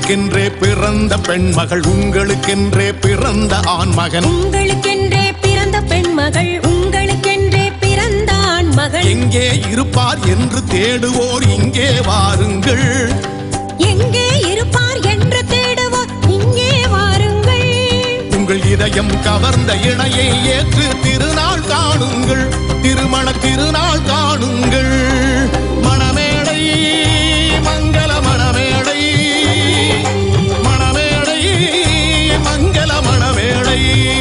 உங்களுக்கென்றே பிறந்த பெண்மகள் உங்களுக்கென்றே பிறந்த ஆண்மகன் உங்களுக்கென்றே பிறந்த பெண்மகள் உங்களுக்கென்றே பிறந்த ஆண்மகள் எங்கே இருப்பார் என்று தேடுவோர் இங்கே வாருங்கள் எங்கே இருப்பார் என்று தேடுவோர் இங்கே வாருங்கள் உங்கள் இதயம் கவர்ந்த இணையை ஏற்று திருநாள் காணுங்கள் திருமண திருநாள் காணுங்கள் மணமேடை மங்கள மணமேடை மணமேடை மங்கள மணமேடை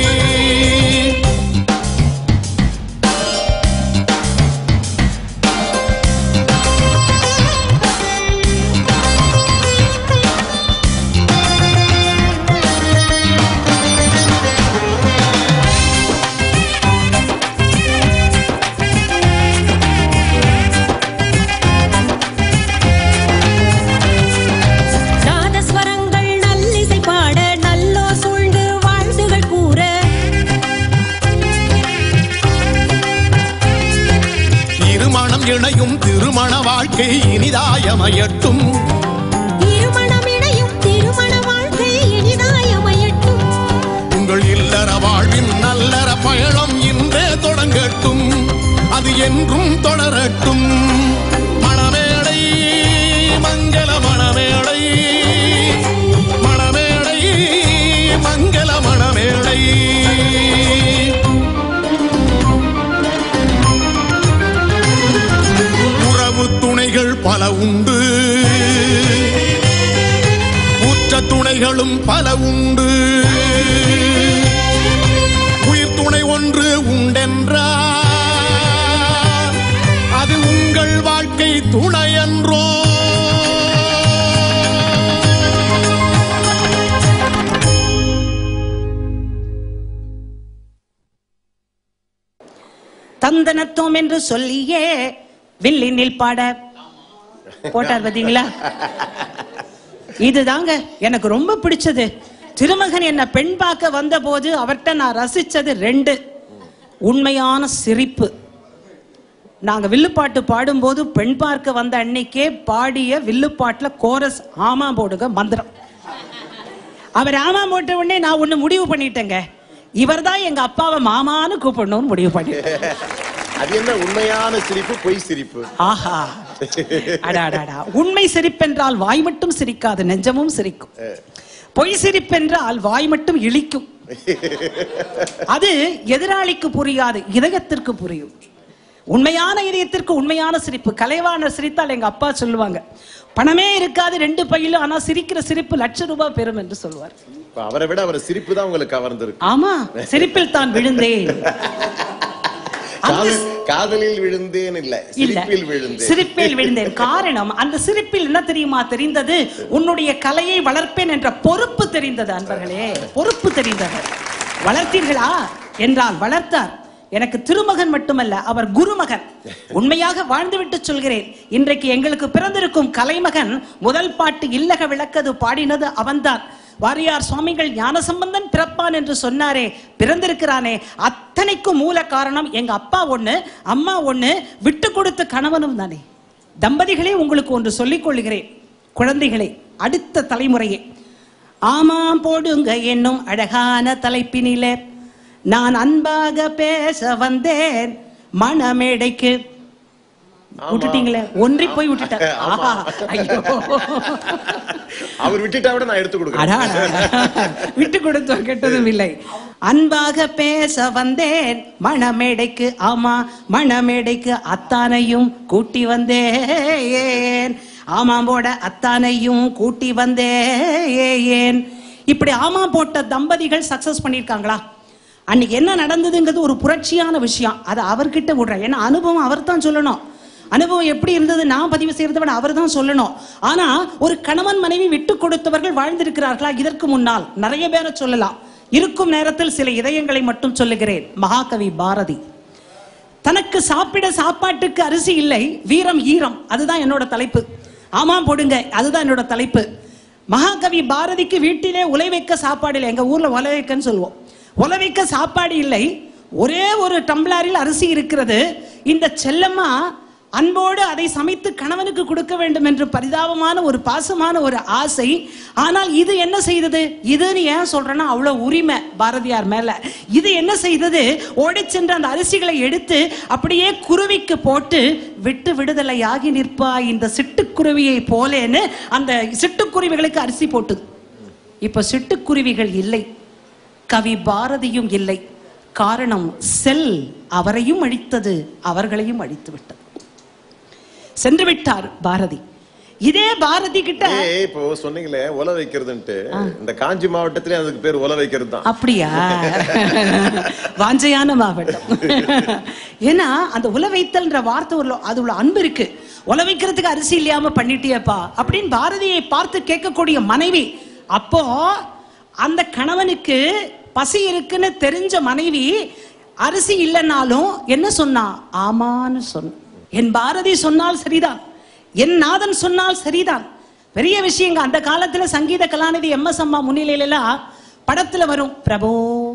நாதஸ்வரங்கள் நல்லிசை பாட நல்லோ சூழ்ந்து வாழ்த்துகள் கூற இருமணம் இணையும் திருமண வாழ்க்கை இனிதாயமயட்டும் திருமணம் இணையும் திருமண வாழ்க்கை இனிதாயமையட்டும் உங்கள் இல்லற வாழ்வின் நல்லற பயணம் இன்றே தொடங்கட்டும் அது என்றும் தொடரட்டும் மணமேடை மங்கள மணமேடை மணமேடை மங்கள மணமேடை உறவு துணைகள் பல உண்டு உற்ற துணைகளும் பல உண்டு உயிர் துணை ஒன்று உண்டென்றார் அது உங்கள் வாழ்க்கை துணையன்றோ தந்தனத்துவம் என்று சொல்லியே வில்லினில் பாட போட்டார் பாத்தீங்களா இதுதாங்க எனக்கு ரொம்ப பிடிச்சது திருமகன் என்ன பெண் பார்க்க வந்தபோது அவர்கிட்ட நான் ரசிச்சது ரெண்டு உண்மையான சிரிப்பு நாங்க வில்லுப்பாட்டு பாடும்போது பெண் பார்க்க வந்த அன்னைக்கே பாடிய வில்லுப்பாட்டுல கோரஸ் ஆமா போடுங்க மந்திரம் அவர் ஆமா போட்ட உடனே நான் ஒண்ணு முடிவு பண்ணிட்டேங்க இவர்தான் எங்க அப்பாவை மாமான்னு கூப்பிடணும்னு முடிவு பண்ணிட்டேன் அது என்ன உண்மையான சிரிப்பு பொய் சிரிப்பு ஆஹா அடாடாடா உண்மை சிரிப்பென்றால் வாய் மட்டும் சிரிக்காது நெஞ்சமும் சிரிக்கும் பொய் சிரிப்பென்றால் வாய் மட்டும் இழிக்கும் அது எதிராளிக்கு புரியாது இதயத்திற்கு புரியும் உண்மையான இதயத்திற்கு உண்மையான சிரிப்பு கலைவாணர் சிரித்தால் எங்க அப்பா சொல்லுவாங்க பணமே இருக்காது ரெண்டு பையிலும் ஆனா சிரிக்கிற சிரிப்பு லட்ச ரூபாய் பெறும் என்று சொல்வார் இப்ப அவரை விட அவர் சிரிப்பு தான் உங்களுக்கு கவர்ந்திருக்கு ஆமா சிரிப்பில் தான் விழுந்தேன் அந்த காதல்- காதலில் விழுந்தேன் இல்ல இல்ல சிரிப்பில் விழுந்தேன் சிரிப்பில் விழுந்தேன் காரணம் அந்த சிரிப்பில் என்ன தெரியுமா தெரிந்தது உன்னுடைய கலையை வளர்ப்பேன் என்ற பொறுப்பு தெரிந்தது அன்பர்களே பொறுப்பு தெரிந்தது வளர்த்தீர்களா என்றால் வளர்த்தார் எனக்கு திருமகன் மட்டுமல்ல அவர் குருமகன் உண்மையாக வாழ்ந்துவிட்டு சொல்கிறேன் இன்றைக்கு எங்களுக்கு பிறந்திருக்கும் கலைமகன் முதல் பாட்டு இல்லக விளக்கது பாடினது அவன்தான் வாரியார் சுவாமிகள் ஞானசம்பந்தன் பிறப்பான் என்று சொன்னாரே பிறந்திருக்கிறானே அத்தனைக்கும் மூல காரணம் எங்க அப்பா ஒண்ணு அம்மா ஒண்ணு விட்டு கொடுத்த கணவனும் தானே தம்பதிகளே உங்களுக்கு ஒன்று சொல்லிக் கொள்கிறேன் குழந்தைகளே அடுத்த தலைமுறையே ஆமாம் போடுங்க என்னும் அழகான தலைப்பினிலே நான் அன்பாக பேச வந்தேன் மணமேடைக்கு விட்டுட்டீங்களே ஒன்றி போய் விட்டுட்டேன் ஆஹா ஐயோ அவர் விட்டுட்டா விட நான் எடுத்து கொடுக்குறேன் அடாடா. விட்டு கொடுத்தோம் கெட்டதும் இல்லை அன்பாக பேச வந்தேன் மணமேடைக்கு ஆமா மணமேடைக்கு அத்தானையும் கூட்டி வந்தேன் ஆமாம் போட அத்தானையும் கூட்டி வந்தேன் இப்படி ஆமா போட்ட தம்பதிகள் சக்சஸ் பண்ணியிருக்காங்களா அன்னைக்கு என்ன நடந்ததுங்கிறது ஒரு புரட்சியான விஷயம் அதை அவர்கிட்ட விடுறேன் ஏன்னா அனுபவம் அவர் தான் சொல்லணும் அனுபவம் எப்படி இருந்தது நான் பதிவு செய்யறதை விட அவர் தான் சொல்லணும் ஆனா ஒரு கணவன் மனைவி விட்டு கொடுத்தவர்கள் வாழ்ந்திருக்கிறார்களா இதற்கு முன்னால் நிறைய பேரை சொல்லலாம் இருக்கும் நேரத்தில் சில இதயங்களை மட்டும் சொல்லுகிறேன் மகாகவி பாரதி தனக்கு சாப்பிட சாப்பாட்டுக்கு அரிசி இல்லை வீரம் ஈரம் அதுதான் என்னோட தலைப்பு ஆமாம் போடுங்க அதுதான் என்னோட தலைப்பு மகாகவி பாரதிக்கு வீட்டிலே உலை வைக்க சாப்பாடு இல்லை எங்க ஊர்ல உலை வைக்கன்னு சொல்லுவோம் உலை வைக்க சாப்பாடு இல்லை ஒரே ஒரு டம்ளரில் அரிசி இருக்கிறது இந்த செல்லம்மா அன்போடு அதை சமைத்து கணவனுக்கு கொடுக்க வேண்டும் என்று பரிதாபமான ஒரு பாசமான ஒரு ஆசை ஆனால் இது என்ன செய்தது இதுன்னு ஏன் சொல்றேன்னா அவ்வளவு உரிமை பாரதியார் மேல இது என்ன செய்தது ஓடிச் சென்று அந்த அரிசிகளை எடுத்து அப்படியே குருவிக்கு போட்டு விட்டு விடுதலையாகி நிற்பாய் இந்த சிட்டுக்குருவியை போலேன்னு அந்த சிட்டுக்குருவிகளுக்கு அரிசி போட்டுது இப்ப சிட்டுக்குருவிகள் இல்லை கவி பாரதியும் இல்லை காரணம் செல் அவரையும் அழித்தது அவர்களையும் அழித்து விட்டது சென்று விட்டார் பாரதி இதே பாரதி கிட்ட ஏய், இப்போ சொன்னீங்களே உல வைக்கிறதுன்ட்டு இந்த காஞ்சி மாவட்டத்திலே அதுக்கு பேர் உல வைக்கிறது தான் அப்படியா வாஞ்சையான மாவட்டம் ஏன்னா அந்த உல வைத்தல்ன்ற வார்த்தை ஒரு அது உள்ள அன்பு இருக்கு உல வைக்கிறதுக்கு அரிசி இல்லாம பண்ணிட்டியப்பா அப்படின்னு பாரதியை பார்த்து கேட்கக்கூடிய மனைவி அப்போ அந்த கணவனுக்கு பசி இருக்குன்னு தெரிஞ்ச மனைவி அரிசி இல்லைன்னாலும் என்ன சொன்னா ஆமான்னு சொன்ன என் பாரதி சொன்னால் சரிதான் என் நாதன் சொன்னால் சரிதான் பெரிய விஷயங்க அந்த காலத்துல சங்கீத கலாநிதி எம் எஸ் அம்மா முன்னிலையில எல்லாம் படத்துல வரும் பிரபோ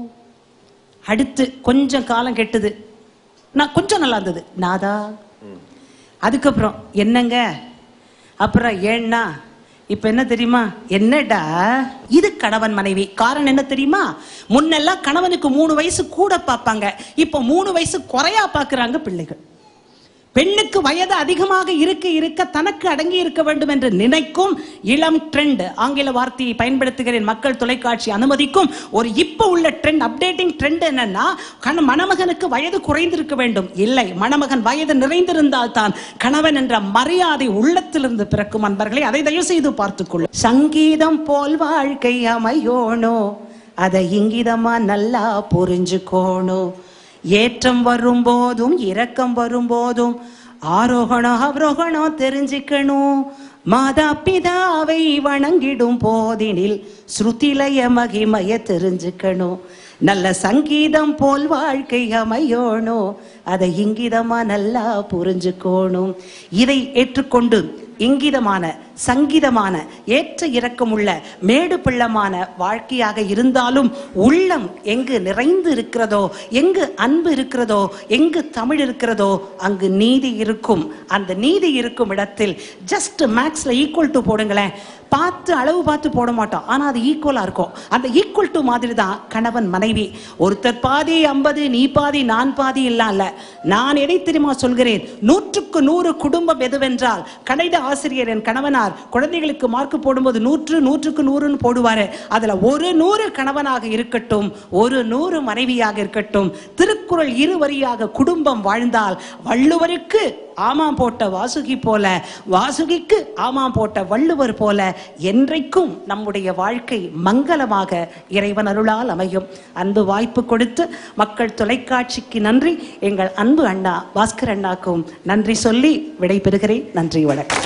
அடுத்து கொஞ்சம் காலம் கெட்டுது நான் கொஞ்சம் நல்லா இருந்தது நாதா அதுக்கப்புறம் என்னங்க அப்புறம் ஏன்னா இப்ப என்ன தெரியுமா என்னடா இது கணவன் மனைவி காரணம் என்ன தெரியுமா முன்னெல்லாம் கணவனுக்கு மூணு வயசு கூட பார்ப்பாங்க இப்போ மூணு வயசு குறையா பார்க்கறாங்க பிள்ளைகள் பெண்ணுக்கு வயது அதிகமாக இருக்க இருக்க தனக்கு அடங்கி இருக்க வேண்டும் என்று நினைக்கும் இளம் ட்ரெண்ட் ஆங்கில வார்த்தையை பயன்படுத்துகிறேன் மக்கள் தொலைக்காட்சி அனுமதிக்கும் ஒரு இப்ப உள்ள ட்ரெண்ட் அப்டேட்டிங் ட்ரெண்ட் என்னன்னா கண மணமகனுக்கு வயது குறைந்திருக்க வேண்டும் இல்லை மணமகன் வயது நிறைந்திருந்தால் தான் கணவன் என்ற மரியாதை உள்ளத்திலிருந்து பிறக்கும் அன்பர்களை அதை தயவு செய்து பார்த்துக்கொள்ள சங்கீதம் போல் வாழ்க்கை அமையோனோ அதை இங்கிதமா நல்லா புரிஞ்சுக்கோணும் ஏற்றம் வரும்போதும் இரக்கம் வரும்போதும் ஆரோகணம் அவரோகணம் தெரிஞ்சுக்கணும் மாதா பிதாவை வணங்கிடும் போதினில் ஸ்ருதிலய மகிமைய தெரிஞ்சுக்கணும் நல்ல சங்கீதம் போல் வாழ்க்கை அமையோணும் அதை இங்கிதமா நல்லா புரிஞ்சுக்கோணும் இதை ஏற்றுக்கொண்டு இங்கிதமான சங்கீதமான ஏற்ற இறக்கமுள்ள மேடு பள்ளமான வாழ்க்கையாக இருந்தாலும் உள்ளம் எங்கு நிறைந்து இருக்கிறதோ எங்கு அன்பு இருக்கிறதோ எங்கு தமிழ் இருக்கிறதோ அங்கு நீதி இருக்கும் அந்த நீதி இருக்கும் இடத்தில் ஜஸ்ட் மேக்ஸ்ல ஈக்குவல் டு போடுங்களேன் பார்த்து அளவு பார்த்து போட மாட்டோம் ஆனா அது ஈக்குவலா இருக்கும் அந்த ஈக்குவல் டு மாதிரி தான் கணவன் மனைவி ஒருத்தர் பாதி ஐம்பது நீ பாதி நான் பாதி இல்ல இல்ல நான் எதை தெரியுமா சொல்கிறேன் நூற்றுக்கு நூறு குடும்பம் எதுவென்றால் கணித ஆசிரியர் என் கணவனார் குழந்தைகளுக்கு மார்க் போடும்போது நூற்று நூற்றுக்கு நூறுன்னு போடுவாரு அதுல ஒரு நூறு கணவனாக இருக்கட்டும் ஒரு நூறு மனைவியாக இருக்கட்டும் திருக்குறள் இருவரியாக குடும்பம் வாழ்ந்தால் வள்ளுவருக்கு ஆமாம் போட்ட வாசுகி போல வாசுகிக்கு ஆமாம் போட்ட வள்ளுவர் போல என்றைக்கும் நம்முடைய வாழ்க்கை மங்களமாக இறைவன் அருளால் அமையும் அன்பு வாய்ப்பு கொடுத்து மக்கள் தொலைக்காட்சிக்கு நன்றி எங்கள் அன்பு அண்ணா பாஸ்கர் அண்ணாக்கும் நன்றி சொல்லி விடைபெறுகிறேன் நன்றி வணக்கம்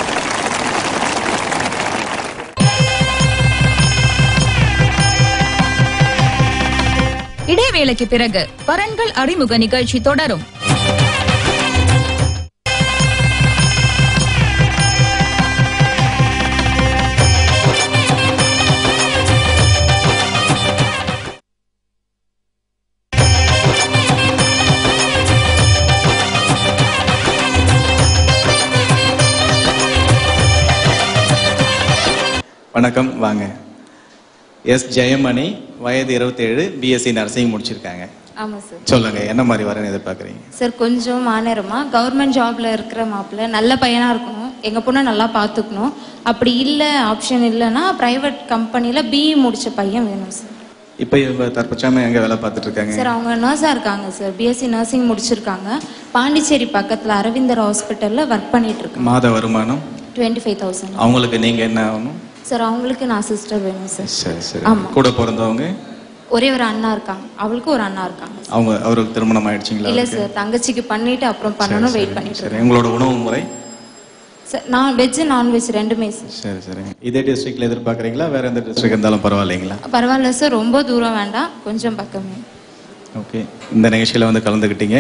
இடைவேளைக்கு பிறகு பரன்கள் அறிமுக நிகழ்ச்சி தொடரும் வணக்கம் வாங்க எஸ் ஜெயமணி வயது இருபத்தேழு பிஎஸ்சி நர்சிங் முடிச்சிருக்காங்க ஆமாம் சார் சொல்லுங்க என்ன மாதிரி வரேன்னு எதிர்பார்க்குறீங்க சார் கொஞ்சம் மாநேரமா கவர்மெண்ட் ஜாப்ல இருக்கிற மாப்பிள்ள நல்ல பையனா இருக்கணும் எங்க பொண்ணை நல்லா பார்த்துக்கணும் அப்படி இல்லை ஆப்ஷன் இல்லைன்னா பிரைவேட் கம்பெனில பிஇ முடிச்ச பையன் வேணும் சார் இப்போ இவங்க தற்பச்சாம எங்க வேலை பார்த்துட்டு இருக்காங்க சார் அவங்க நர்ஸா இருக்காங்க சார் பிஎஸ்சி நர்சிங் முடிச்சிருக்காங்க பாண்டிச்சேரி பக்கத்துல அரவிந்தர் ஹாஸ்பிட்டல்ல ஒர்க் பண்ணிட்டு இருக்காங்க மாத வருமானம் டுவெண்ட்டி ஃபைவ் தௌசண்ட் அவங்களுக்கு நீங்க என்ன ஆகணும் சார் அவங்களுக்கு நான் சிஸ்டர் வேணும் சார் சரி சரி ஆமா. கூட பிறந்தவங்க ஒரே ஒரு அண்ணா இருக்காங்க அவளுக்கு ஒரு அண்ணா இருக்காங்க அவங்க அவருக்கு திருமணம் ஆயிடுச்சுங்களா இல்ல அவருக்கு? சார் தங்கச்சிக்கு பண்ணிட்டு அப்புறம் பண்ணணும் வெயிட் பண்ணிட்டு சரி இருக்கேன் உங்களோட உணவு முறை சார் நான் வெஜ் நான்வெஜ் ரெண்டுமே சார் சரி சரி இதே டிஸ்ட்ரிக்ட்ல எதிர்பார்க்குறீங்களா வேற எந்த டிஸ்ட்ரிக்ட் இருந்தாலும் பரவாயில்லைங்களா பரவாயில்ல சார் ரொம்ப தூரம் வேண்டாம் கொஞ்சம் பக்கமே ஓகே இந்த நிகழ்ச்சியில வந்து கலந்துக்கிட்டீங்க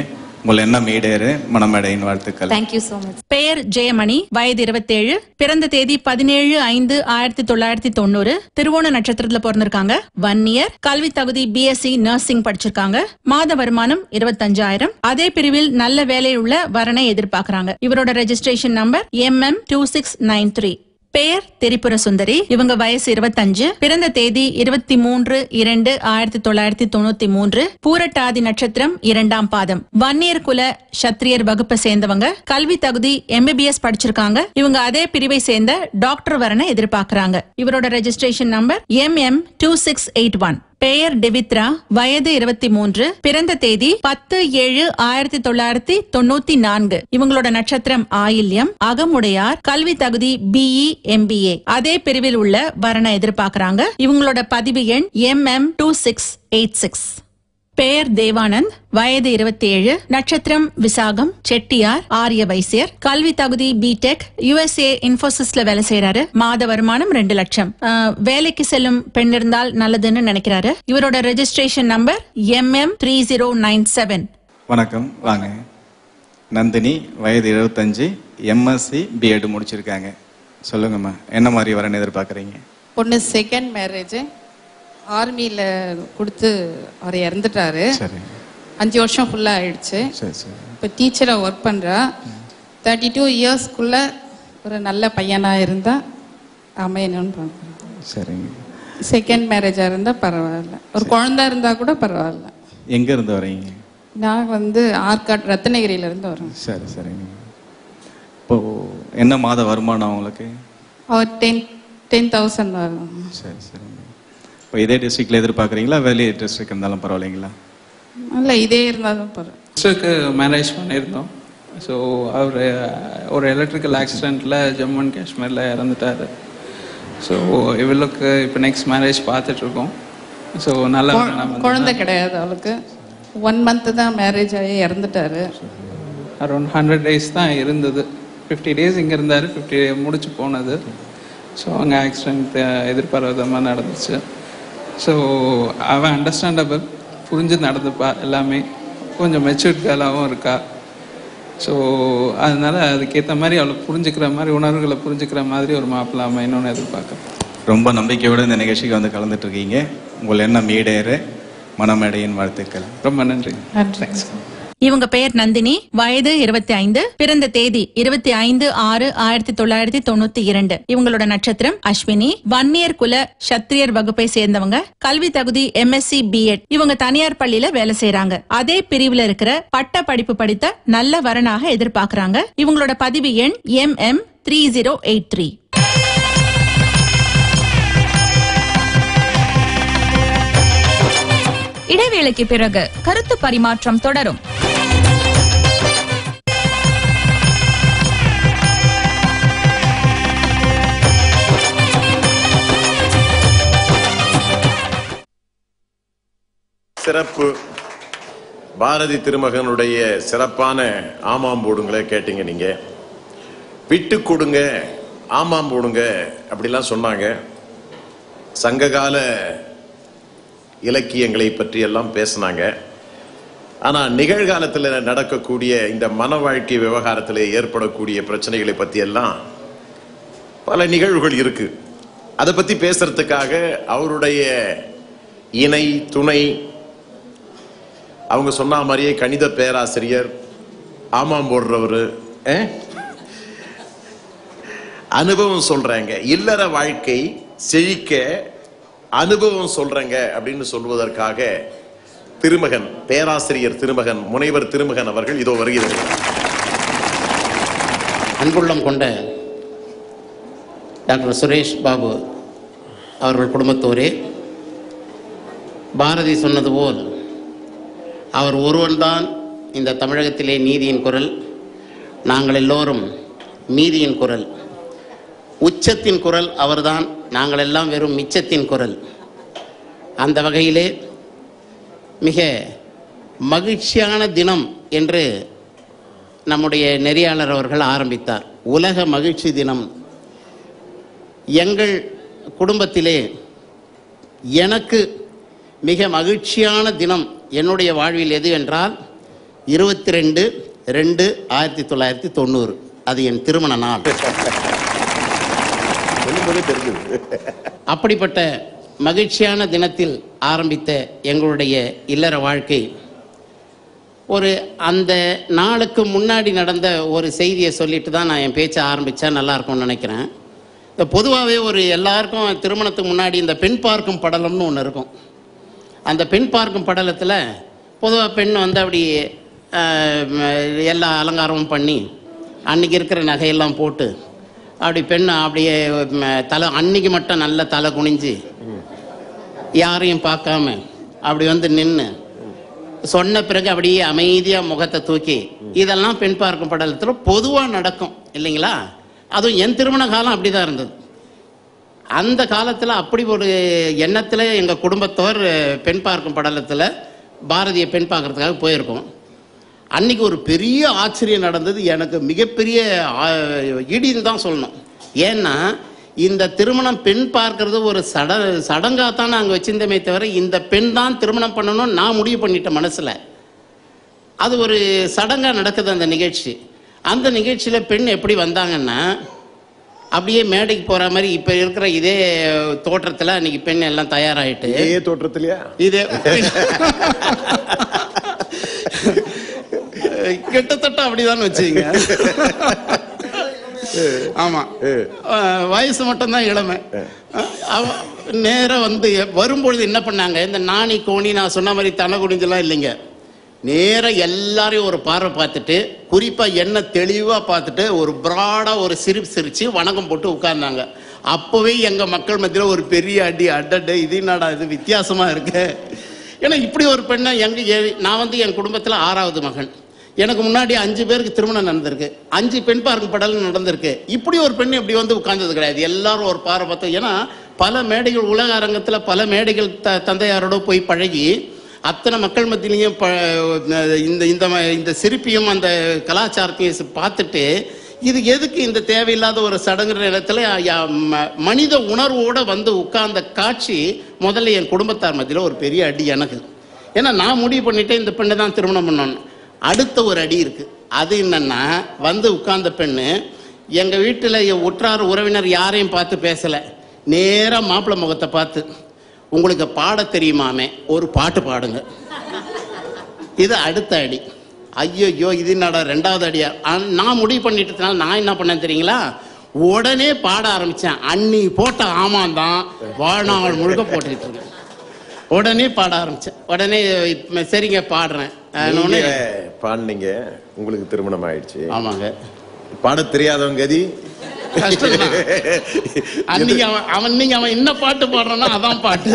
உங்கள் எண்ணம் ஈடேறு மணமேடையின் வாழ்த்துக்கள் தேங்க்யூ ஸோ மச் பெயர் ஜெயமணி வயது இருபத்தேழு பிறந்த தேதி பதினேழு ஐந்து ஆயிரத்தி தொள்ளாயிரத்தி தொண்ணூறு திருவோண நட்சத்திரத்துல பிறந்திருக்காங்க ஒன் இயர் கல்வி தகுதி பிஎஸ்சி நர்சிங் படிச்சிருக்காங்க மாத வருமானம் இருபத்தஞ்சாயிரம் அதே பிரிவில் நல்ல வேலையுள்ள வரனை எதிர்பார்க்கறாங்க இவரோட registration number M M two six nine three பெயர் திரிபுர சுந்தரி இவங்க வயசு இருபத்தஞ்சு பிறந்த தேதி இருபத்தி மூன்று இரண்டு ஆயிரத்தி தொள்ளாயிரத்தி தொண்ணூத்தி மூன்று பூரட்டாதி நட்சத்திரம் இரண்டாம் பாதம் வன்னியர் குல சத்திரியர் வகுப்பை சேர்ந்தவங்க கல்வி தகுதி எம்பிபிஎஸ் படிச்சிருக்காங்க இவங்க அதே பிரிவை சேர்ந்த டாக்டர் வரனை எதிர்பார்க்கறாங்க இவரோட registration number M M two six eight one பெயர் டெவித்ரா வயது இருபத்தி மூன்று பிறந்த தேதி பத்து ஏழு ஆயிரத்தி தொள்ளாயிரத்தி தொண்ணூத்தி நான்கு இவங்களோட நட்சத்திரம் ஆயில்யம் அகமுடையார் கல்வி தகுதி பிஇ எம்பிஏ அதே பிரிவில் உள்ள வரண எதிர்பார்க்கறாங்க இவங்களோட பதிவு எண் M M two six eight six பெயர் தேவானந்த் வயது இருபத்தி ஏழு நட்சத்திரம் விசாகம் செட்டியார் ஆரிய வைசியர் கல்வி தகுதி பிடெக் யுஎஸ்ஏ இன்போசிஸ்ல வேலை செய்யறாரு மாத வருமானம் ரெண்டு லட்சம் அஹ், வேலைக்கு செல்லும் பெண் இருந்தால் நல்லதுன்னு நினைக்கிறாரு இவரோட registration number M M three zero nine seven வணக்கம் வாங்க நந்தினி வயது எழுபத்தஞ்சு எம்எஸ்சி பிஎட் முடிச்சிருக்காங்க சொல்லுங்கம்மா என்ன மாதிரி வரேன்னு எதிர்பார்க்குறீங்க பொண்ணு செகண்ட் மேரேஜ் ஆர்மியில் கொடுத்து அவர் இறந்துட்டாரு சரி அஞ்சு வருஷம் ஃபுல்லாக ஆயிடுச்சு சரி சரி இப்போ டீச்சராக ஒர்க் பண்ணுறா தேர்ட்டி டூ இயர்ஸ்க்குள்ளே ஒரு நல்ல பையனாக இருந்தால் அமையணும்னு பார்க்குறேன் சரிங்க செகண்ட் மேரேஜாக இருந்தால் பரவாயில்ல ஒரு குழந்தா இருந்தால் கூட பரவாயில்ல எங்க இருந்து வரீங்க நான் வந்து ஆற்காட் ரத்னகிரியிலேருந்து வரேன் சரி சரிங்க இப்போ என்ன மாத வருமானம் அவங்களுக்கு அவர் டென் டென் தௌசண்ட் வரும் சரி சரிங்க இப்போ இதே டிஸ்ட்ரிக்ட்ல எதிர்பார்க்குறீங்களா வெளியே டிஸ்ட்ரிக்ட் இருந்தாலும் பரவாயில்லைங்களா இல்லை இதே இருந்தாலும் பரவாயில்ல சிஸ்டருக்கு மேரேஜ் பண்ணியிருந்தோம் ஸோ அவர் ஒரு எலக்ட்ரிக்கல் ஆக்சிடெண்ட்டில் ஜம்மு அண்ட் காஷ்மீரில் இறந்துட்டார் ஸோ இவளுக்கு இப்போ நெக்ஸ்ட் மேரேஜ் பார்த்துட்ருக்கோம் ஸோ நல்ல கொ- குழந்தை கிடையாது அவளுக்கு ஒன் மந்த்து தான் மேரேஜ் ஆகி இறந்துட்டாரு அரௌண்ட் ஹண்ட்ரட் டேஸ் தான் இருந்தது ஃபிஃப்டி டேஸ் இங்கே இருந்தார் ஃபிஃப்டி முடிச்சு போனது ஸோ அங்கே ஆக்சிடெண்ட் எதிர்பாராதமாக நடந்துச்சு ஸோ அவன் அண்டர்ஸ்டாண்டபிள் புரிஞ்சு நடந்துப்பா எல்லாமே கொஞ்சம் மெச்சூர்ட் கேர்ளாகவும் இருக்கா ஸோ அதனால அதுக்கேற்ற மாதிரி அவளை புரிஞ்சுக்கிற மாதிரி உணர்வுகளை புரிஞ்சுக்கிற மாதிரி ஒரு மாப்பிள்ளை அமையணும்னு எதிர்பார்க்குறேன் ரொம்ப நம்பிக்கையோடு இந்த நிகழ்ச்சிக்கு வந்து கலந்துட்டு இருக்கீங்க உங்கள் எண்ணம் ஈடேறு மணமேடையின் வாழ்த்துக்கள் ரொம்ப நன்றி நன்றி இவங்க பெயர் நந்தினி வயது இருபத்தி ஐந்து பிறந்த தேதி இருபத்தி ஐந்து ஆறு ஆயிரத்தி தொள்ளாயிரத்தி தொண்ணூத்தி இரண்டு இவங்களோட நட்சத்திரம் அஸ்வினி வன்னியர் குல சத்திரியர் வகுப்பை சேர்ந்தவங்க கல்வி தகுதி எம்எஸ்சி பிஎட் இவங்க தனியார் பள்ளியில வேலை செய்யறாங்க அதே பிரிவுல இருக்கிற பட்ட படிப்பு படித்த நல்ல வரனாக எதிர்பார்க்கறாங்க இவங்களோட பதிவு எண் M M three zero eight three இடைவேளைக்கு பிறகு கருத்து பரிமாற்றம் தொடரும் சிறப்பு பாரதி திருமகனுடைய சிறப்பான ஆமாம் போடுங்களே கேட்டீங்க நீங்க விட்டு கொடுங்க ஆமாம் போடுங்க அப்படிலாம் சொன்னாங்க சங்ககால இலக்கியங்களை பற்றி எல்லாம் பேசினாங்க ஆனா நிகழ்காலத்தில் நடக்கக்கூடிய இந்த மன வாழ்க்கை விவகாரத்தில் ஏற்படக்கூடிய பிரச்சனைகளை பத்தி எல்லாம் பல நிகழ்வுகள் இருக்கு அதை பத்தி பேசுறதுக்காக அவருடைய இணை துணை அவங்க சொன்ன மாதிரியே கணித பேராசிரியர் ஆமாம் போடுறவர் அனுபவம் சொல்றாங்க இல்லற வாழ்க்கை செழிக்க அனுபவம் சொல்றேங்க அப்படின்னு சொல்வதற்காக திருமகன் பேராசிரியர் திருமகன் முனைவர் திருமகன் அவர்கள் இதோ வருகிறது அன்புள்ளம் கொண்ட டாக்டர் சுரேஷ் பாபு அவர்கள் குடும்பத்தோரே பாரதி சொன்னது போல் அவர் ஒருவன்தான் இந்த தமிழகத்திலே நீதியின் குரல் நாங்கள் எல்லோரும் மீதியின் குரல் உச்சத்தின் குரல் அவர்தான் நாங்கள் எல்லாம் வெறும் மிச்சத்தின் குரல் அந்த வகையிலே மிக மகிழ்ச்சியான தினம் என்று நம்முடைய நெறியாளர் அவர்கள் ஆரம்பித்தார் உலக மகிழ்ச்சி தினம் எங்கள் குடும்பத்திலே எனக்கு மிக மகிழ்ச்சியான தினம் என்னுடைய வாழ்வில் எது என்றால் இருபத்தி ரெண்டு ரெண்டு ஆயிரத்தி தொள்ளாயிரத்தி தொண்ணூறு அது என் திருமண நாள் சொல்லும்போதே தெரிஞ்சது அப்படிப்பட்ட மகிழ்ச்சியான தினத்தில் ஆரம்பித்த எங்களுடைய இல்லற வாழ்க்கை ஒரு அந்த நாளுக்கு முன்னாடி நடந்த ஒரு செய்தியை சொல்லிட்டு தான் நான் என் பேச்சை ஆரம்பித்தா நல்லா இருக்கும்னு நினைக்கிறேன் இந்த பொதுவாகவே ஒரு எல்லாருக்கும் திருமணத்துக்கு முன்னாடி இந்த பெண் பார்க்கும் படலம்னு ஒன்று இருக்கும் அந்த பெண் பார்க்கும் படலத்தில் பொதுவாக பெண் வந்து அப்படி ஆஹ், ம- எல்லா அலங்காரமும் பண்ணி அன்னைக்கு இருக்கிற நகையெல்லாம் போட்டு அப்படி பெண் அப்படியே ம, தலை அன்னைக்கு மட்டும் நல்ல தலை குனிஞ்சு யாரையும் பார்க்காம அப்படி வந்து நின்று சொன்ன பிறகு அப்படியே அமைதியாக முகத்தை தூக்கி இதெல்லாம் பெண் பார்க்கும் படலத்தில் பொதுவாக நடக்கும் இல்லைங்களா அதுவும் என் திருமண காலம் அப்படி தான் இருந்தது அந்த காலத்தில் அப்படி ஒரு எண்ணத்தில் எங்கள் குடும்பத்தோர் பெண் பார்க்கும் படலத்தில் பாரதிய பெண் பார்க்கறதுக்காக போயிருக்கோம் அன்னைக்கு ஒரு பெரிய ஆச்சரியம் நடந்தது எனக்கு மிகப்பெரிய ஆ- இடின்னு தான் சொல்லணும் ஏன்னா இந்த திருமணம் பெண் பார்க்கறது ஒரு சட சடங்காக தான் நாங்கள் வச்சிருந்தோமே தவிர இந்த பெண் தான் திருமணம் பண்ணணும்னு நான் முடிவு பண்ணிட்டேன் மனசில் அது ஒரு சடங்காக நடக்குது அந்த நிகழ்ச்சி அந்த நிகழ்ச்சியில் பெண் எப்படி வந்தாங்கன்னா அப்படியே மேடைக்கு போகிற மாதிரி இப்போ இருக்கிற இதே தோற்றத்தில் அன்னைக்கு பெண் எல்லாம் தயாராகிட்டு இதே தோற்றத்திலயா இதே கிட்டத்தட்ட அப்படிதான் வச்சுங்க ஆமா அஹ் வயசு மட்டும்தான் இளமை அவ- நேரா வந்து வரும்பொழுது என்ன பண்ணாங்க இந்த நாணி கோணி நான் சொன்ன மாதிரி தலை குடிஞ்செல்லாம் இல்லைங்க நேரா எல்லாரையும் ஒரு பார்வை பார்த்துட்டு குறிப்பா என்ன தெளிவா பார்த்துட்டு ஒரு பிராடா ஒரு சிரிப்பு சிரிச்சு வணக்கம் போட்டு உட்கார்ந்தாங்க அப்பவே எங்க மக்கள் மத்தியில ஒரு பெரிய அடி அடட இது என்னடா இது வித்தியாசமா இருக்கு ஏன்னா இப்படி ஒரு பெண்ணை எங்க ஏ- நான் வந்து என் குடும்பத்துல ஆறாவது மகன் எனக்கு முன்னாடி அஞ்சு பேருக்கு திருமணம் நடந்திருக்கு அஞ்சு பெண் பார்க்கும் படல் நடந்திருக்கு இப்படி ஒரு பெண் இப்படி வந்து உட்கார்ந்தது கிடையாது எல்லாரும் ஒரு பாறை பார்த்து ஏன்னா பல மேடைகள் உலக அரங்கத்துல பல மேடைகள் த தந்தையாரோட போய் பழகி அத்தனை மக்கள் மத்தியிலையும் ப இந்த இந்த ம- இந்த சிரிப்பையும் அந்த கலாச்சாரத்தையும் சி- பார்த்துட்டு இது எதுக்கு இந்த தேவையில்லாத ஒரு சடங்கு நேரத்தில் மனித உணர்வோட வந்து உட்கார்ந்த காட்சி முதல்ல என் குடும்பத்தார் மத்தியில் ஒரு பெரிய அடி எனக்கு ஏன்னா நான் முடிவு பண்ணிட்டேன் இந்த பெண்ணை தான் திருமணம் பண்ணணும் அடுத்த ஒரு அடி இருக்கு அது என்னன்னா வந்து உட்கார்ந்த பெண்ணு எங்க வீட்டில் என் உற்றார் உறவினர் யாரையும் பார்த்து பேசல நேரா மாப்பிள்ளை முகத்தை பார்த்து உங்களுக்கு பாட தெரியுமாமே ஒரு பாட்டு பாடுங்க இது அடுத்த அடி ஐயோ இது என்னடா ரெண்டாவது அடியா ஆ- நான் முடிவு பண்ணிட்டதுனால நான் என்ன பண்ணேன் தெரியுங்களா உடனே பாட ஆரம்பிச்சேன் அன்னி போட்ட ஆமாந்தான் வாழ்நாள் முழுக்க போட்டுக்கிட்டு இருக்கேன் உடனே பாட ஆரம்பிச்சேன் உடனே இப்ப சரிங்க பாடுறேன் ஆன உடனே நீங்க பாடுனீங்க உங்களுக்கு திருமணம் ஆயிடுச்சு ஆமாங்க பாட தெரியாதவங்க கதி கஷ்டம்தான். அன்னைக்கு அவன் அவன் நீங்க அவன் என்ன பாட்டு பாடுறானோ அதான் பாட்டு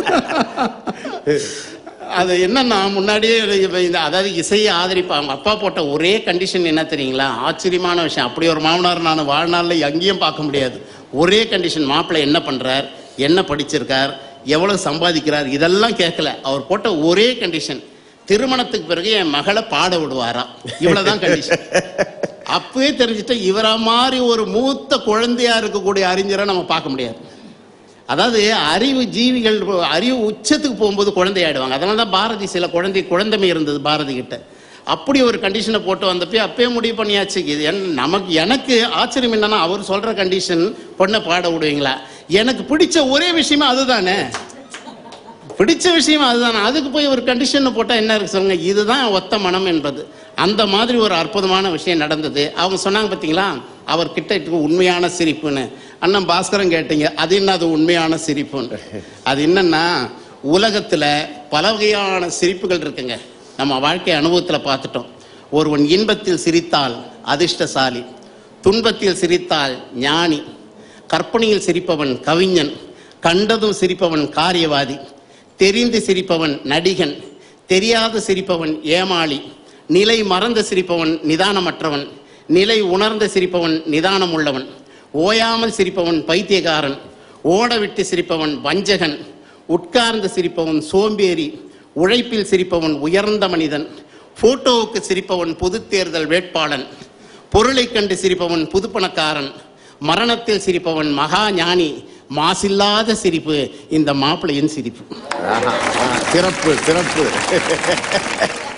அது என்னன்னா முன்னாடியே இப்ப இந்த அதாவது இசையை ஆதரிப்பா அவங்க அப்பா போட்ட ஒரே கண்டிஷன் என்ன தெரியுங்களா ஆச்சரியமான விஷயம் அப்படி ஒரு மாமனார் நான் வாழ்நாளில் எங்கேயும் பார்க்க முடியாது ஒரே கண்டிஷன் மாப்பிள்ளை என்ன பண்றார் என்ன படிச்சிருக்கார் எவ்வளவு சம்பாதிக்கிறார் இதெல்லாம் கேட்கல அவர் போட்ட ஒரே கண்டிஷன் திருமணத்துக்கு பிறகு என் மகளை பாட விடுவாரா இவ்வளவுதான் கண்டிஷன் அப்பவே தெரிஞ்சுட்டு இவரா மாதிரி ஒரு மூத்த குழந்தையா இருக்கக்கூடிய அறிஞரை நம்ம பார்க்க முடியாது அதாவது அறிவு ஜீவிகள் அறிவு உச்சத்துக்கு போகும்போது குழந்தை ஆயிடுவாங்க அதனால தான் பாரதி சில குழந்தை குழந்தைமை இருந்தது பாரதி கிட்ட அப்படி ஒரு கண்டிஷனை போட்டு வந்தப்போ அப்பயே முடிவு பண்ணியாச்சு இது என் நமக்கு எனக்கு ஆச்சரியம் என்னன்னா அவர் சொல்ற கண்டிஷன் பொண்ணை பாட விடுவீங்களா எனக்கு பிடிச்ச ஒரே விஷயமா அதுதானே பிடிச்ச விஷயம் அதுதானே அதுக்கு போய் ஒரு கண்டிஷன் போட்டால் என்ன இருக்கு சொல்லுங்க இதுதான் ஒத்த மனம் என்பது அந்த மாதிரி ஒரு அற்புதமான விஷயம் நடந்தது அவங்க சொன்னாங்க பார்த்தீங்களா அவர் கிட்ட இருக்க உண்மையான சிரிப்புன்னு அண்ணன் பாஸ்கரன் கேட்டீங்க அது என்ன அது உண்மையான சிரிப்புன்னு அது என்னன்னா உலகத்தில் பல வகையான சிரிப்புகள் இருக்குங்க நம்ம வாழ்க்கை அனுபவத்தில் பார்த்துட்டோம் ஒருவன் இன்பத்தில் சிரித்தால் அதிர்ஷ்டசாலி துன்பத்தில் சிரித்தால் ஞானி கற்பனையில் சிரிப்பவன் கவிஞன் கண்டதும் சிரிப்பவன் காரியவாதி தெரிந்து சிரிப்பவன் நடிகன் தெரியாது சிரிப்பவன் ஏமாளி நிலை மறந்து சிரிப்பவன் நிதானமற்றவன் நிலை உணர்ந்து சிரிப்பவன் நிதானம் உள்ளவன் ஓயாமல் சிரிப்பவன் பைத்தியக்காரன் ஓட விட்டு சிரிப்பவன் வஞ்சகன் உட்கார்ந்து சிரிப்பவன் சோம்பேறி உழைப்பில் சிரிப்பவன் உயர்ந்த மனிதன் போட்டோவுக்கு சிரிப்பவன் பொதுத் தேர்தல் வேட்பாளன் பொருளைக் கண்டு சிரிப்பவன் புதுப்பணக்காரன் மரணத்தில் சிரிப்பவன் மகா ஞானி மாசில்லாத சிரிப்பு இந்த மாப்பிள்ளையின் சிரிப்பு ஆஹா, ஆ, சிறப்பு சிறப்பு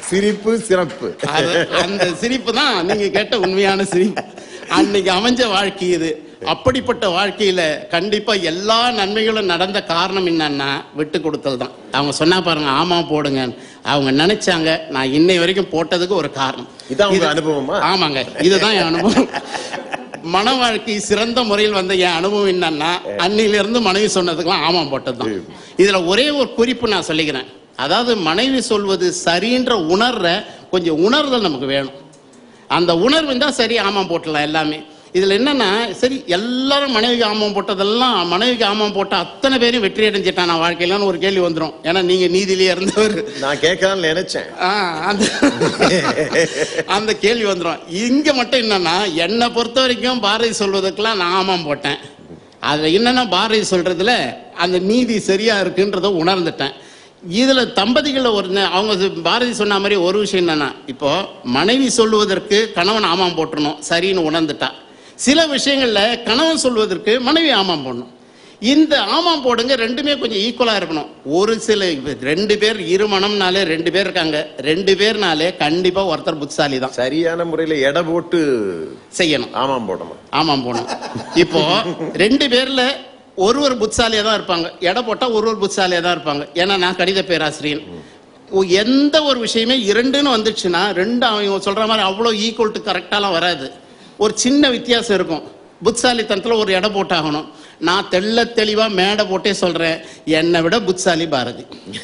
சிரிப்பு சிறப்பு அது- அந்த சிரிப்பு தான் நீங்க கேட்ட உண்மையான சிரிப்பு அன்னைக்கு அமைஞ்ச வாழ்க்கை இது அப்படிப்பட்ட வாழ்க்கையில கண்டிப்பா எல்லா நன்மைகளும் நடந்த காரணம் என்னன்னா விட்டு கொடுத்தல் தான் அவங்க சொன்னா பாருங்க ஆமா போடுங்க அவங்க நினைச்சாங்க நான் இன்னை வரைக்கும் போட்டதுக்கு ஒரு காரணம் இதான் உங்க இது- அனுபவமா? ஆமாங்க இதுதான் என் அனுபவம் மன வாழ்க்கை சிறந்த முறையில் வந்த என் அனுபவம் என்னன்னா அன்னில இருந்து மனைவி சொன்னதுக்கெல்லாம் ஆமா போட்டதுதான் இதுல ஒரே ஒரு குறிப்பு நான் சொல்லிக்கிறேன் அதாவது மனைவி சொல்வது சரின்ற உணர்ற கொஞ்சம் உணர்தல் நமக்கு வேணும் அந்த உணர்வு இருந்தா சரி ஆமாம் போட்டுடலாம் எல்லாமே இதுல என்னன்னா சரி எல்லாரும் மனைவிக்கு ஆமாம் போட்டதெல்லாம் மனைவிக்கு ஆமாம் போட்ட அத்தனை பேரும் வெற்றி அடைஞ்சிட்டான் நான் வாழ்க்கையிலான்னு ஒரு கேள்வி வந்துரும் ஏன்னா நீங்க நீதியிலே இருந்தவர் நான் கேட்கலாம்னு நினைச்சேன் ஆ, அந்த அந்த கேள்வி வந்துடும் இங்க மட்டும் என்னன்னா என்னை பொறுத்த வரைக்கும் பாரதி சொல்வதற்கெல்லாம் நான் ஆமாம் போட்டேன் அதுல என்னன்னா பாரதி சொல்றதுல அந்த நீதி சரியா இருக்குன்றத உணர்ந்துட்டேன் இதுல தம்பதிகள் ஒரு நே- அவங்க இது பாரதி சொன்ன மாதிரி ஒரு விஷயம் என்னன்னா இப்போ மனைவி சொல்லுவதற்கு கணவன் ஆமாம் போட்டுறணும் சரின்னு உணர்ந்துட்டா சில விஷயங்கள்ல கணவன் சொல்வதற்கு மனைவி ஆமாம் போடணும் இந்த ஆமாம் போடுங்க ரெண்டுமே கொஞ்சம் ஈக்குவலா இருக்கணும் ஒரு சில ரெண்டு பேர் இருமணம்னாலே ரெண்டு பேர் இருக்காங்க ரெண்டு பேர்னாலே கண்டிப்பா ஒருத்தர் புத்திசாலி தான் சரியான முறையில எடை போட்டு செய்யணும் ஆமாம் போடணும் ஆமாம் போகணும் இப்போ ரெண்டு பேர்ல ஒருவர் புத்திசாலியா தான் இருப்பாங்க எடை போட்டா ஒருவர் புத்திசாலியா தான் இருப்பாங்க ஏன்னா நான் கணித பேராசிரியன் ஒ- எந்த ஒரு விஷயமே இரண்டுன்னு வந்துச்சுன்னா ரெண்டு அவங்க சொல்ற மாதிரி அவ்வளோ ஈக்குவல் டு கரெக்டாலாம் வராது ஒரு சின்ன வித்தியாசம் இருக்கும் புத்திசாலித்தனத்தில் ஒரு எடை போட்டாகணும் நான் தெள்ள தெளிவா மேடை போட்டே சொல்றேன் என்னை விட புத்திசாலி பாரதி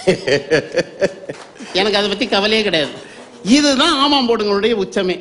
எனக்கு அதை பத்தி கவலையே கிடையாது இதுதான் ஆமாம் போடுங்களுடைய உச்சமே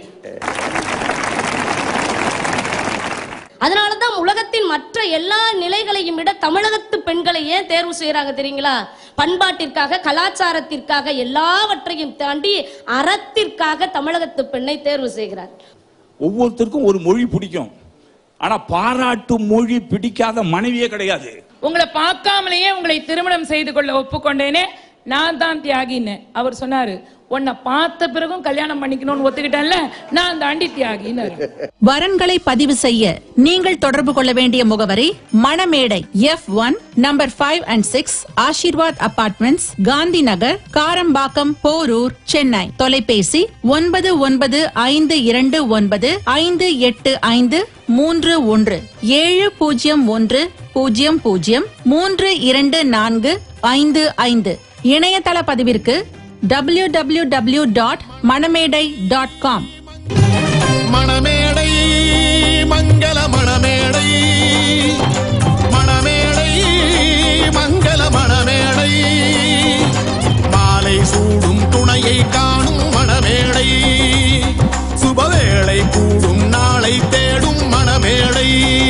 அதனாலதான் உலகத்தின் மற்ற எல்லா நிலைகளையும் விட தமிழகத்து பெண்களை ஏன் தேர்வு செய்யறாங்க தெரியுங்களா பண்பாட்டிற்காக கலாச்சாரத்திற்காக எல்லாவற்றையும் தாண்டி அறத்திற்காக தமிழகத்து பெண்ணை தேர்வு செய்கிறார் ஒவ்வொருத்தருக்கும் ஒரு மொழி பிடிக்கும் ஆனா பாராட்டு மொழி பிடிக்காத மனைவியே கிடையாது உங்களை பார்க்காமலேயே உங்களை திருமணம் செய்து கொள்ள ஒப்புக்கொண்டேனே நான் தான் தியாகின்னு அவர் சொன்னாரு உன்னை பார்த்த பிறகும் கல்யாணம் பண்ணிக்கணும்னு ஒத்துக்கிட்டேன்ல நான் தாண்டி தியாகின்னு வரன்களை பதிவு செய்ய நீங்கள் தொடர்பு கொள்ள வேண்டிய முகவரி Manamedai F one number five and six Ashirvad apartments Gandhi Nagar Karambakkam Porur Chennai தொலைபேசி ஒன்பது ஒன்பது ஐந்து இரண்டு ஒன்பது ஐந்து எட்டு ஐந்து மூன்று ஒன்று ஏழு பூஜ்ஜியம் ஒன்று பூஜ்ஜியம் பூஜ்ஜியம் மூன்று இரண்டு நான்கு ஐந்து ஐந்து இணையதள பதிவிற்கு W W W dot Manamedai dot com Manamedai மங்கள மணமேடை மணமேடை மங்கள மணமேடை மாலை சூடும் துணையை காணும் மணமேடை சுபவேளை கூடும் நாளை தேடும் மணமேடை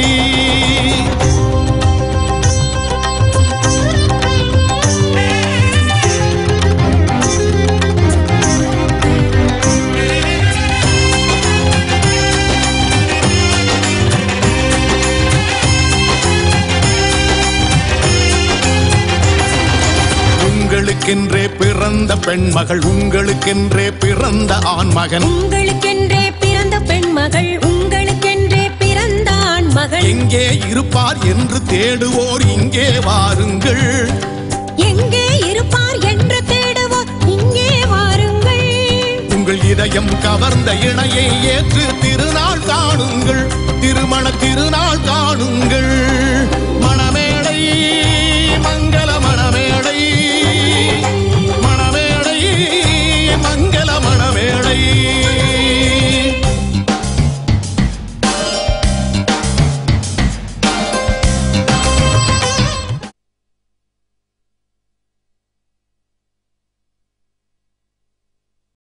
உங்களுக்கென்றே பிறந்த பெண்மகள் உங்களுக்கென்றே பிறந்த ஆண்மகன் உங்களுக்கென்றே பிறந்த பெண்மகள் உங்களுக்கென்றே பிறந்த ஆண்மகள் எங்கே இருப்பார் என்று தேடுவோர் இங்கே வாருங்கள் எங்கே இருப்பார் என்று தேடுவோர் இங்கே வாருங்கள் உங்கள் இதயம் கவர்ந்த இணையை ஏற்று திருநாள் காணுங்கள் திருமண திருநாள் காணுங்கள்